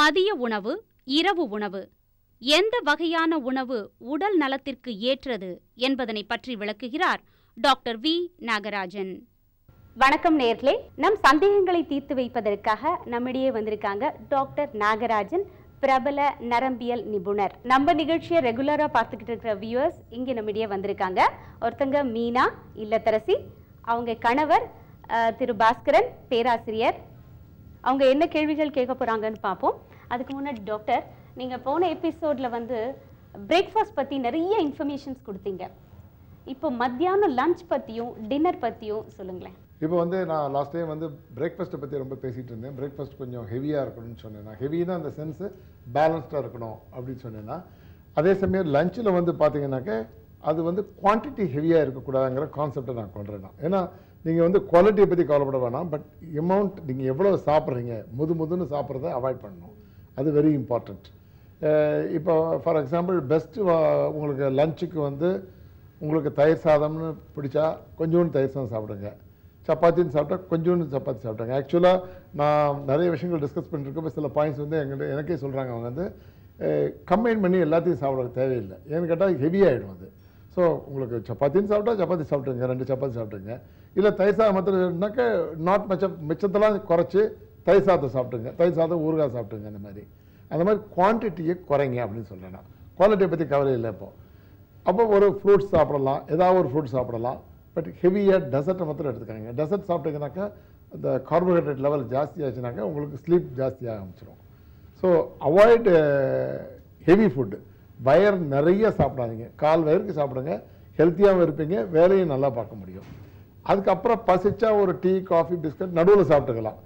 மதிய உணவு இரவு உணவு எந்த வகையான உணவு உடல் நலத்திற்கு ஏற்றது என்பதனை பற்றி விளக்குகிறார் டாக்டர் வி நாகராஜன் வணக்கம் நேர்களே நம் சந்தேகங்களை தீர்த்து வைப்பதற்காக நம்மிடையே வந்திருக்காங்க டாக்டர் நாகராஜன் பிரபல நரம்பியல் நிபுணர் நம்ம நிகழ்ச்சியை ரெகுலரா பார்த்துக்கிட்டு இருக்கிற வியூவர்ஸ் இங்கே நம்மிடையே வந்திருக்காங்க ஒருத்தங்க மீனா இல்லத்தரசி அவங்க கணவர் அஹ், திரு பாஸ்கரன் பேராசிரியர் அவங்க என்ன கேள்விகள் கேட்க போறாங்கன்னு பார்ப்போம் அதுக்கு முன்னாடி டாக்டர் நீங்க போன எபிசோட்ல வந்து பிரேக்ஃபாஸ்ட் பத்தி நிறைய இன்ஃபர்மேஷன்ஸ் கொடுத்தீங்க இப்போ மத்தியானம் லஞ்ச் பத்தியும் டின்னர் பத்தியும் சொல்லுங்களேன் இப்போ வந்து நான் லாஸ்ட் டைம் வந்து பிரேக்ஃபாஸ்ட்டை பற்றி ரொம்ப பேசிகிட்டு இருந்தேன் பிரேக்ஃபாஸ்ட் கொஞ்சம் ஹெவியாக இருக்கணும்னு சொன்னேன் ஹெவினா அந்த சென்ஸு பேலன்ஸ்டாக இருக்கணும் அப்படின்னு சொன்னேன்னா அதே சமயம் லஞ்சில் வந்து பார்த்தீங்கன்னாக்க அது வந்து குவான்டிட்டி ஹெவியாக இருக்கக்கூடாதுங்கிற கான்செப்டை நான் கொண்டுறேன் நான் ஏன்னா நீங்கள் வந்து குவாலிட்டியை பற்றி கவலைப்பட வேணாம் பட் அமௌண்ட் நீங்கள் எவ்வளோ சாப்பிட்றீங்க முது முதுன்னு சாப்பிட்றத அவாய்ட் பண்ணணும் அது வெரி இம்பார்ட்டண்ட் இப்போ ஃபார் எக்ஸாம்பிள் பெஸ்ட்டு உங்களுக்கு லஞ்சுக்கு வந்து உங்களுக்கு தயிர் சாதம்னு பிடிச்சா கொஞ்சோண்டு தயிர் சாதம் சாப்பிடுங்க சப்பாத்தின்னு சாப்பிட்டா கொஞ்சோண்டு சப்பாத்தி சாப்பிட்டாங்க ஆக்சுவலாக நான் நிறைய விஷயங்கள் டிஸ்கஸ் பண்ணிருக்கப்போ சில பாயிண்ட்ஸ் வந்து எங்கிட்ட எனக்கே சொல்கிறாங்க அவங்க வந்து கம்பைன் பண்ணி எல்லாத்தையும் சாப்பிட தேவையில்லை ஏன்னு கேட்டால் ஹெவி ஆகிடும் அது ஸோ உங்களுக்கு சப்பாத்தின்னு சாப்பிட்டா சப்பாத்தி சாப்பிட்டுங்க ரெண்டு சப்பாத்தி சாப்பிட்டுங்க இல்லை தயிர் சாதம் மாத்திரம்னாக்க நாட் மச்ச மிச்சத்தெல்லாம் குறைச்சி தயிர் சாதத்தை சாப்பிட்டுங்க தயிர் சாதம் ஊறுகாய் சாப்பிட்டுங்க அந்த மாதிரி அந்த மாதிரி குவான்டிட்டியை குறைங்க அப்படின்னு சொல்கிறேன் நான் குவாலிட்டியை பற்றி கவலை இல்லை இப்போ அப்போ ஒரு ஃப்ரூட்ஸ் சாப்பிடலாம் ஏதாவது ஒரு ஃப்ரூட் சாப்பிடலாம் பட் ஹெவியாக டெசர்ட்டை மாத்திரம் எடுத்துக்காங்க டெசர்ட் சாப்பிட்டீங்கன்னாக்கா இந்த கார்போஹைட்ரேட் லெவல் ஜாஸ்தி ஆச்சுனாக்கா உங்களுக்கு ஸ்லீப் ஜாஸ்தியாக ஆரம்பிச்சிடும் ஸோ அவாய்டு ஹெவி ஃபுட்டு வயர் நிறைய சாப்பிடாதீங்க கால் வயருக்கு சாப்பிடுங்க ஹெல்த்தியாகவும் இருப்பீங்க வேலையும் நல்லா பார்க்க முடியும் அதுக்கப்புறம் பசிச்சா ஒரு டீ காஃபி பிஸ்கட் நடுவில் சாப்பிட்டுக்கலாம்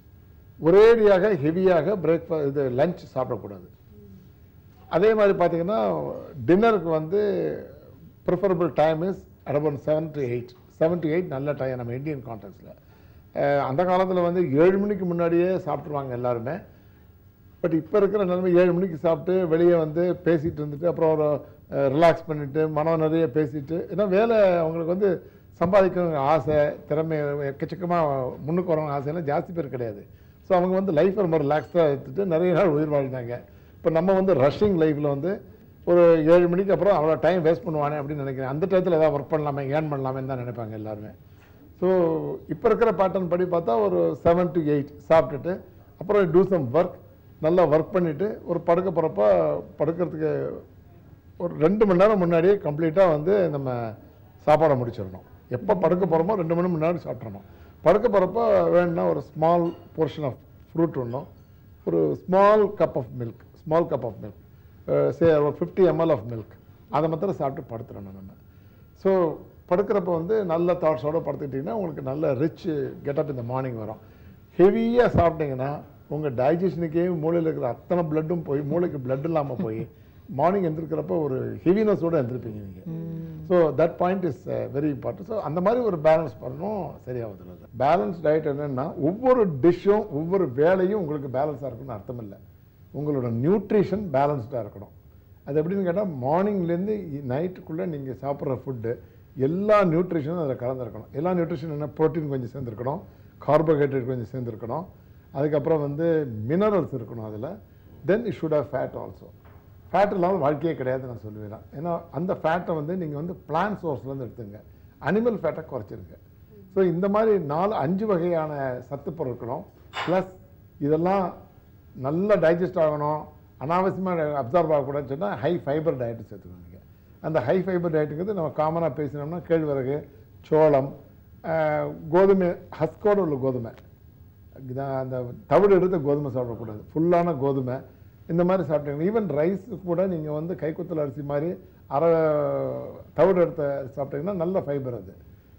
ஒரேடியாக ஹெவியாக பிரேக்ஃபாஸ்ட் இது லஞ்ச் சாப்பிடக்கூடாது அதே மாதிரி பார்த்தீங்கன்னா டின்னருக்கு வந்து preferable time is around seven to eight seven to eight நல்ல டைம் நம்ம இந்தியன் கான்டெக்ட்ஸில் அந்த காலத்தில் வந்து ஏழு மணிக்கு முன்னாடியே சாப்பிட்ருவாங்க எல்லாருமே பட் இப்போ இருக்கிற நிலைமை ஏழு மணிக்கு சாப்பிட்டு வெளியே வந்து பேசிட்டு இருந்துட்டு அப்புறம் ஒரு ரிலாக்ஸ் பண்ணிட்டு மனம் நிறைய பேசிட்டு ஏன்னா வேலை அவங்களுக்கு வந்து சம்பாதிக்கணும் ஆசை திறமை எக்கச்சக்கமாக முன்னுக்கு வரவங்க ஆசையெல்லாம் ஜாஸ்தி பேர் கிடையாது ஸோ அவங்க வந்து லைஃப்பை ரொம்ப ரிலாக்ஸ்டாக எடுத்துட்டு நிறைய நாள் உயிர் வாழ்ந்தாங்க இப்போ நம்ம வந்து ரஷ்ஷிங் லைஃப்பில் வந்து ஒரு ஏழு மணிக்கு அப்புறம் அவ்வளோ டைம் வேஸ்ட் பண்ணுவானே அப்படின்னு நினைக்கிறேன் அந்த டயத்தில் ஏதாவது ஒர்க் பண்ணலாமே ஏர்ன் பண்ணலாமே தான் நினைப்பாங்க எல்லாருமே ஸோ இப்போ இருக்கிற பேட்டர்ன் படி பார்த்தா ஒரு செவன் டு எயிட் சாப்பிட்டுட்டு அப்புறம் டூ சம் ஒர்க் நல்லா ஒர்க் பண்ணிவிட்டு ஒரு படுக்க போகிறப்ப படுக்கிறதுக்கு ஒரு ரெண்டு மணி நேரம் முன்னாடியே கம்ப்ளீட்டாக வந்து நம்ம சாப்பாடை முடிச்சிடணும் எப்போ படுக்க போகிறோமோ ரெண்டு மணி முன்னாடி சாப்பிட்றணும் படுக்க போகிறப்ப வேணும்னா ஒரு ஸ்மால் போர்ஷன் ஆஃப் ஃப்ரூட் ஒன்றும் ஒரு small cup of milk small cup of milk say ஒரு ஃபிஃப்டி எம்எல் ஆஃப் மில்க் அதை மாத்திரம் சாப்பிட்டு படுத்துடணும் நம்ம ஸோ படுக்கிறப்ப வந்து நல்ல தாட்ஸோட படுத்துக்கிட்டிங்கன்னா உங்களுக்கு நல்ல ரிச் கெட்டப் இந்த மார்னிங் வரும் ஹெவியாக சாப்பிட்டீங்கன்னா உங்கள் டைஜஷனுக்கே மூளையில் இருக்கிற அத்தனை பிளட்டும் போய் மூளைக்கு பிளட் இல்லாமல் போய் மார்னிங் எந்திருக்கிறப்ப ஒரு ஹெவினஸோடு எந்திருப்பீங்க நீங்கள் so that point is very important so அந்த மாதிரி ஒரு பேலன்ஸ் பண்ணணும் சரியாகுது பேலன்ஸ் டயட் என்னென்னா ஒவ்வொரு டிஷ்ஷும் ஒவ்வொரு வேலையும் உங்களுக்கு பேலன்ஸாக இருக்கணும்னு அர்த்தம் இல்லை உங்களோட நியூட்ரிஷன் பேலன்ஸ்டாக இருக்கணும் அது எப்படின்னு கேட்டால் மார்னிங்லேருந்து நைட்டுக்குள்ளே நீங்கள் சாப்பிட்ற ஃபுட்டு எல்லா நியூட்ரிஷனும் அதில் கலந்துருக்கணும் எல்லா நியூட்ரிஷன் என்ன ப்ரோட்டீன் கொஞ்சம் சேர்ந்துருக்கணும் கார்போஹைட்ரேட் கொஞ்சம் சேர்ந்துருக்கணும் அதுக்கப்புறம் வந்து மினரல்ஸ் இருக்கணும் அதில் then it should have fat also fat இல்லாமல் வாழ்க்கையே கிடையாது நான் சொல்லுவேன் ஏன்னா அந்த ஃபேட்டை வந்து நீங்கள் வந்து பிளான் சோர்ஸ்லேருந்து எடுத்துங்க அனிமல் ஃபேட்டை குறைச்சிருங்க ஸோ இந்த மாதிரி நாலு அஞ்சு வகையான சத்து பொருட்களும் ப்ளஸ் இதெல்லாம் நல்லா டைஜஸ்ட் ஆகணும் அனாவசியமாக அப்சர்வ் ஆகக்கூடாதுன்னு சொன்னால் ஹை ஃபைபர் டயட்டு சேர்த்துக்கணும் நீங்கள் அந்த ஹை ஃபைபர் டயட்டுங்கிறது நம்ம காமனாக பேசினோம்னா கேழ்வரகு சோளம் ஆஹ், கோதுமை ஹஸ்கோடு உள்ள கோதுமை இதான் அந்த தவிடு எடுத்த கோதுமை சாப்பிடக்கூடாது ஃபுல்லான கோதுமை இந்த மாதிரி சாப்பிட்டீங்கன்னா ஈவன் ரைஸ் கூட நீங்கள் வந்து கைக்குத்தல் அரிசி மாதிரி அரை தவிடு எடுத்த சாப்பிட்டீங்கன்னா நல்ல ஃபைபர் அது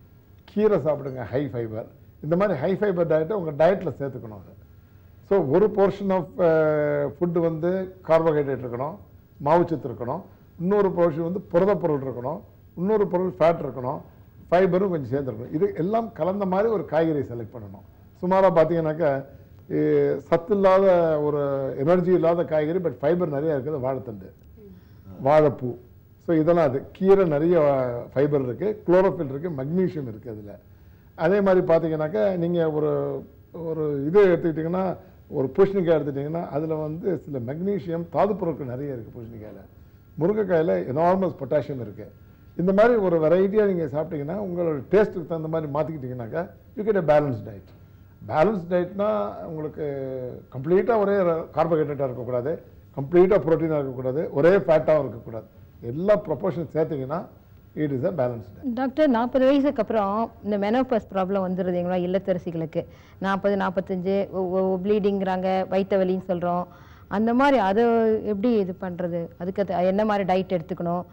கீரை சாப்பிடுங்க ஹை ஃபைபர் இந்த மாதிரி ஹை ஃபைபர் டயட்டை உங்கள் டயட்டில் சேர்த்துக்கணும் அது ஸோ ஒரு போர்ஷன் ஆஃப் ஃபுட்டு வந்து கார்போஹைட்ரேட் இருக்கணும் மாவுச்சத்து இருக்கணும் இன்னொரு போர்ஷன் வந்து புரதப் பொருள் இருக்கணும் இன்னொரு பொருள் ஃபேட் இருக்கணும் ஃபைபரும் கொஞ்சம் சேர்ந்துருக்கணும் இது எல்லாம் கலந்த மாதிரி ஒரு காய்கறி செலக்ட் பண்ணணும் சுமாராக பார்த்தீங்கன்னாக்கா அஹ், சத்து இல்லாத ஒரு எனர்ஜி இல்லாத காய்கறி பட் ஃபைபர் நிறைய இருக்குது வாழைத்தண்டு வாழைப்பூ ஸோ இதெல்லாம் அது கீரை நிறைய ஃபைபர் இருக்குது குளோரோஃபில் இருக்குது மக்னீசியம் இருக்குது அதில் அதே மாதிரி பார்த்தீங்கன்னாக்கா நீங்கள் ஒரு ஒரு இது எடுத்துக்கிட்டிங்கன்னா ஒரு பூசணிக்காய் எடுத்துட்டிங்கன்னா அதில் வந்து சில மெக்னீஷியம் தாது பொருட்கள் நிறைய இருக்குது பூசணிக்காயில் முருங்கைக்காயில் எனார்மஸ் பொட்டாசியம் இருக்குது இந்த மாதிரி ஒரு வெரைட்டியாக நீங்கள் சாப்பிட்டீங்கன்னா உங்களோட டேஸ்ட்டுக்கு தகுந்த மாதிரி மாற்றிக்கிட்டிங்கனாக்கா you get a balance diet balance டயட்னா உங்களுக்கு கம்ப்ளீட்டாக ஒரே கார்போஹைட்ரேட்டாக இருக்கக்கூடாது கம்ப்ளீட்டாக ப்ரோட்டீனாக இருக்கக்கூடாது ஒரே ஃபேட்டாகவும் இருக்கக்கூடாது எல்லா ப்ரொபோர்ஷன் சேர்த்திங்கன்னா it is a balance diet doctor நாற்பது வயசுக்கு அப்புறம் இந்த மெனோபஸ் ப்ராப்ளம் வந்துடுதுங்களா இல்லத்தரசிகளுக்கு நாற்பது நாற்பத்தஞ்சு ப்ளீடிங்கிறாங்க வயிற்று வலின்னு சொல்கிறோம் அந்த மாதிரி அதை எப்படி இது பண்ணுறது அதுக்கு அது என்ன மாதிரி டயட் எடுத்துக்கணும்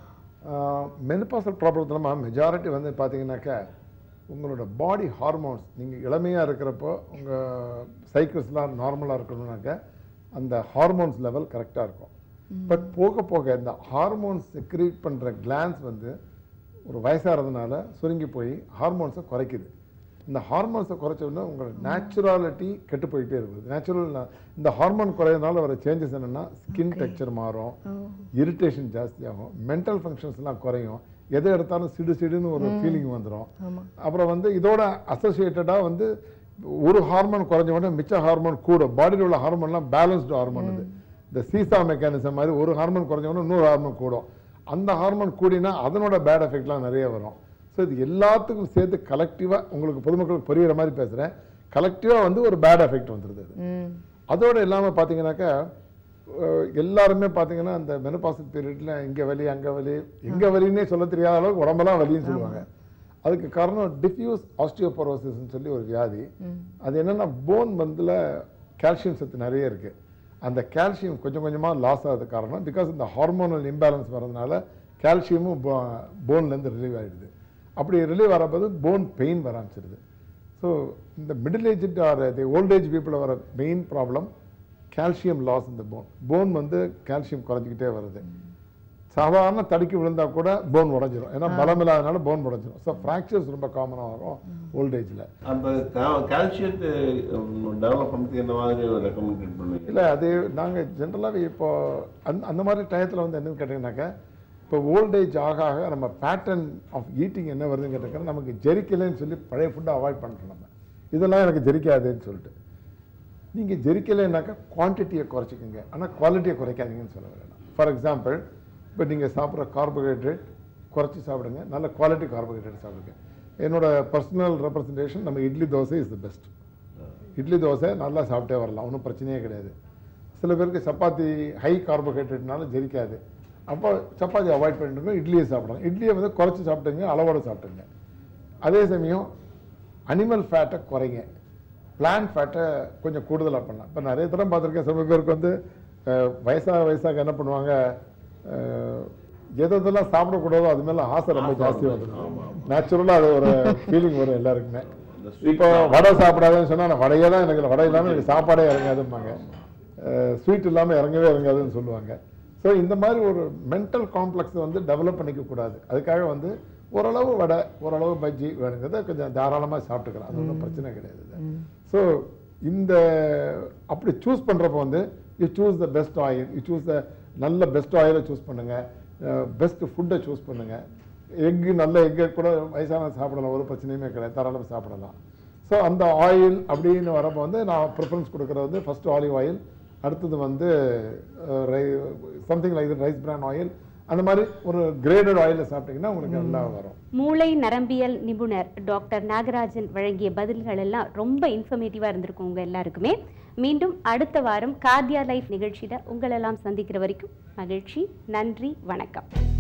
மெனுபாசல் ப்ராப்ளத்துலமா மெஜாரிட்டி வந்து பார்த்தீங்கன்னாக்கா உங்களோட பாடி ஹார்மோன்ஸ் நீங்கள் இளமையாக இருக்கிறப்போ உங்கள் சைக்கிள்ஸ்லாம் நார்மலாக இருக்கணும்னாக்கா அந்த ஹார்மோன்ஸ் லெவல் கரெக்டாக இருக்கும் பட் போக போக இந்த ஹார்மோன்ஸ் செக்ரீட் பண்ணுற கிளான்ஸ் வந்து ஒரு வயசாகிறதுனால சுருங்கி போய் ஹார்மோன்ஸை குறைக்குது இந்த ஹார்மோன்ஸை குறைச்ச உடனே உங்களோட நேச்சுராலிட்டி கெட்டு போயிட்டே இருக்குது நேச்சுரல் இந்த ஹார்மோன் குறையறதுனால வர சேஞ்சஸ் என்னென்னா ஸ்கின் டெக்ஸ்சர் மாறும் இரிட்டேஷன் ஜாஸ்தியாகும் மென்டல் ஃபங்க்ஷன்ஸ்லாம் குறையும் எதை எடுத்தாலும் சிடு சிடுன்னு ஒரு ஃபீலிங் வந்துடும் ஆமாம் அப்புறம் வந்து இதோட அசோசியேட்டடாக வந்து ஒரு ஹார்மோன் குறைஞ்ச உடனே மிச்ச ஹார்மோன் கூட பாடியில் உள்ள ஹார்மோன்லாம் பேலன்ஸ்டு ஹார்மோன் இது இந்த சீசா மெக்கானிசம் மாதிரி ஒரு ஹார்மோன் குறைஞ்ச உடனே இன்னொரு ஹார்மோன் கூடும் அந்த ஹார்மோன் கூடினா அதனோட பேட் எஃபெக்ட்லாம் நிறைய வரும் ஸோ இது எல்லாத்துக்கும் சேர்த்து கலெக்டிவாக உங்களுக்கு பொதுமக்களுக்கு புரியுற மாதிரி பேசுகிறேன் கலெக்டிவாக வந்து ஒரு பேட் எஃபெக்ட் வந்துடுது அது ம் அதோட இல்லாமல் பார்த்தீங்கன்னாக்கா அஹ், எல்லாருமே பார்த்தீங்கன்னா அந்த மெனபாசல் பீரியட்ல இங்கே வலி அங்கே வலி எங்கே வலின்னே சொல்ல தெரியாத அளவுக்கு உடம்பெல்லாம் வலின்னு சொல்லுவாங்க அதுக்கு காரணம் டிஃப்யூஸ் ஆஸ்டியோபரோசிஸ்ன்னு சொல்லி ஒரு வியாதி அது என்னன்னா போன் வந்துல கால்சியம் சத்து நிறைய இருக்கு அந்த கால்சியம் கொஞ்சம் கொஞ்சமாக லாஸ் ஆகிறது காரணம் பிகாஸ் இந்த ஹார்மோனல் இம்பேலன்ஸ் வரதுனால கால்சியமும் போன்லேருந்து ரிலீவ் ஆயிடுது அப்படி ரிலீவ் வரப்போது போன் பெயின் வர ஆரம்பிச்சிருது ஸோ இந்த middle age or the old age people வர மெயின் ப்ராப்ளம் கால்சியம் லாஸ் இந்த போன் போன் வந்து கால்சியம் குறைஞ்சிக்கிட்டே வருது சாதாரண தடுக்கி விழுந்தா கூட போன் உடைஞ்சிரும் ஏன்னா பலம் இல்லாதனால போன் உடைஞ்சிரும் ஸோ ஃப்ராக்சர்ஸ் ரொம்ப காமனாக வரும் ஓல்ட் ஏஜில் அந்த கால்சியத்தை டெவலப் பண்ணுறதுக்கு என்ன மாதிரி ரெக்கமெண்டட் பண்ணுவீங்க இல்லை அது நாங்கள் ஜென்ரலாகவே இப்போ அந்த அந்த மாதிரி டயத்தில் வந்து என்னன்னு கேட்டிங்கனாக்கா இப்போ ஓல்டேஜ் ஆக ஆக நம்ம பேட்டர்ன் ஆஃப் ஈட்டிங் என்ன வருதுன்னு கேட்டிங்கன்னா நமக்கு ஜெரிக்கலைன்னு சொல்லி பழைய ஃபுட்டை அவாய்ட் பண்ணுறோம் நம்ம இதெல்லாம் எனக்கு ஜெரிக்காதுன்னு சொல்லிட்டு நீங்கள் ஜெரிக்கலைன்னாக்கா குவான்டிட்டியை குறைச்சிக்கோங்க ஆனால் குவாலிட்டியை குறைக்காதீங்கன்னு சொல்ல வரேன் ஃபார் எக்ஸாம்பிள் இப்போ நீங்கள் சாப்பிட்ற கார்போஹைட்ரேட் குறைச்சி சாப்பிடுங்க நல்ல குவாலிட்டி கார்போஹைட்ரேட் சாப்பிடுங்க என்னோட பர்சனல் ரெப்ரசன்டேஷன் நம்ம idli dosa is the best idli dosa நல்லா சாப்பிட்டே வரலாம் ஒன்றும் பிரச்சனையே கிடையாது சில பேருக்கு சப்பாத்தி ஹை கார்போஹைட்ரேட்னால ஜெரிக்காது அப்போ சப்பாத்தி அவாய்ட் பண்ணிட்டு இட்லியை சாப்பிடலாம் இட்லியை வந்து குறைச்சி சாப்பிட்டுங்க அளவோட சாப்பிட்டுங்க அதே சமயம் அனிமல் ஃபேட்டை குறைங்க பிளான்ட் ஃபேட்டை கொஞ்சம் கூடுதலாக பண்ணலாம் இப்போ நிறைய தரம் பார்த்துருக்கேன் சில பேருக்கு வந்து அஹ், வயசாக வயசாக என்ன பண்ணுவாங்க அஹ், எது எதெல்லாம் சாப்பிடக்கூடாதோ அது மேலே ஆசை ரொம்ப ஜாஸ்தி வந்துடும் நேச்சுரலாக அது ஒரு ஃபீலிங் வரும் எல்லாருக்குமே இந்த இப்போ வடை சாப்பிடாதுன்னு சொன்னா நான் வடையே தான் எனக்கு வடை இல்லாமல் எனக்கு சாப்பாடே இறங்காதும்பாங்க ஸ்வீட் இல்லாமல் இறங்கவே இறங்காதுன்னு சொல்லுவாங்க ஸோ இந்த மாதிரி ஒரு மென்டல் காம்ப்ளெக்ஸ் வந்து டெவலப் பண்ணிக்க கூடாது அதுக்காக வந்து ஓரளவு வடை ஓரளவு பஜ்ஜி வேணுங்கிறத கொஞ்சம் தாராளமாக சாப்பிட்டுக்கலாம் அது ஒன்றும் பிரச்சனை கிடையாது ஸோ இந்த அப்படி சூஸ் பண்ணுறப்போ வந்து you choose the best oil you choose the நல்ல பெஸ்ட் ஆயிலை சூஸ் பண்ணுங்க பெஸ்ட் ஃபுட்டை சூஸ் பண்ணுங்க எக்கு நல்ல எக்கை கூட வயசான சாப்பிடலாம் ஒரு பிரச்சனையுமே கிடையாது தாராளமாக சாப்பிடலாம் ஸோ அந்த ஆயில் அப்படின்னு வரப்போ வந்து நான் ப்ரிஃபரன்ஸ் கொடுக்குறது வந்து ஃபர்ஸ்ட் ஆலிவ் ஆயில் அடுத்தது வந்து something like rice bran oil அந்த மாதிரி ஒரு கிரேடட் ஆயிலில் சாப்பிட்டீங்கன்னா உங்களுக்கு நல்லா வரும் மூளை நரம்பியல் நிபுணர் டாக்டர் நாகராஜன் வழங்கிய பதில்கள் எல்லாம் ரொம்ப இன்ஃபர்மேட்டிவாக இருந்திருக்கும் உங்கள் எல்லாருக்குமே மீண்டும் அடுத்த வாரம் கார்டியா லைஃப் நிகழ்ச்சியில் உங்களெல்லாம் சந்திக்கிற வரைக்கும் மகிழ்ச்சி நன்றி வணக்கம்